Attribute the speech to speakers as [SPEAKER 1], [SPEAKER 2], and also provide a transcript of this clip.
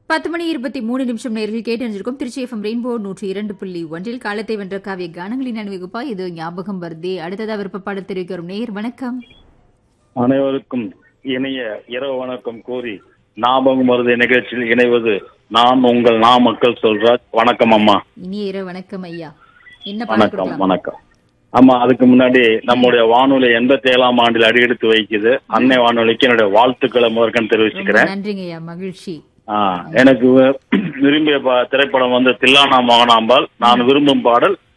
[SPEAKER 1] பத்து மணி இருபத்தி மூணு நிமிஷம் நேரில் கேட்டறிஞ்சிருக்கும் திருச்சி எஃப்எம் ரெயின்போ நூற்றி இரண்டு புள்ளி ஒன்றில் காலத்தை வென்ற காவிய கானங்களின் அணிவகுப்பா இது ஞாபகம் வருதே அடுத்ததா விருப்பப்பாடல் தெரிவிக்க வரும் நேர் வணக்கம்
[SPEAKER 2] அனைவருக்கும் இணைய இரவு வணக்கம் கூறி ஞாபகம் வருது நிகழ்ச்சியில் இணைவது நான் உங்கள் நாமக்கல் சொல்றார் வணக்கம் அம்மா
[SPEAKER 1] இனிய இரவு வணக்கம் ஐயா என்ன பாடல்
[SPEAKER 2] வணக்கம்
[SPEAKER 1] கொடுக்கலாம்
[SPEAKER 2] வணக்கம் ஆமா அதுக்கு முன்னாடி நம்முடைய வானொலி எண்பத்தி ஏழாம் ஆண்டில் அடியெடுத்து வைக்குது அன்னை வானொலிக்கு என்னுடைய வாழ்த்துக்களை முதற்கண்
[SPEAKER 1] ரொம்ப
[SPEAKER 2] தெரிவிச்சுக்கிறேன்
[SPEAKER 1] நன்றிங்க ஐயா மகிழ்ச்சி
[SPEAKER 2] ஆ, எனக்கு வி- விரும்பிய ப- திரைப்படம் வந்து தில்லானா மோகனாம்பாள் நான் விரும்பும் பாடல்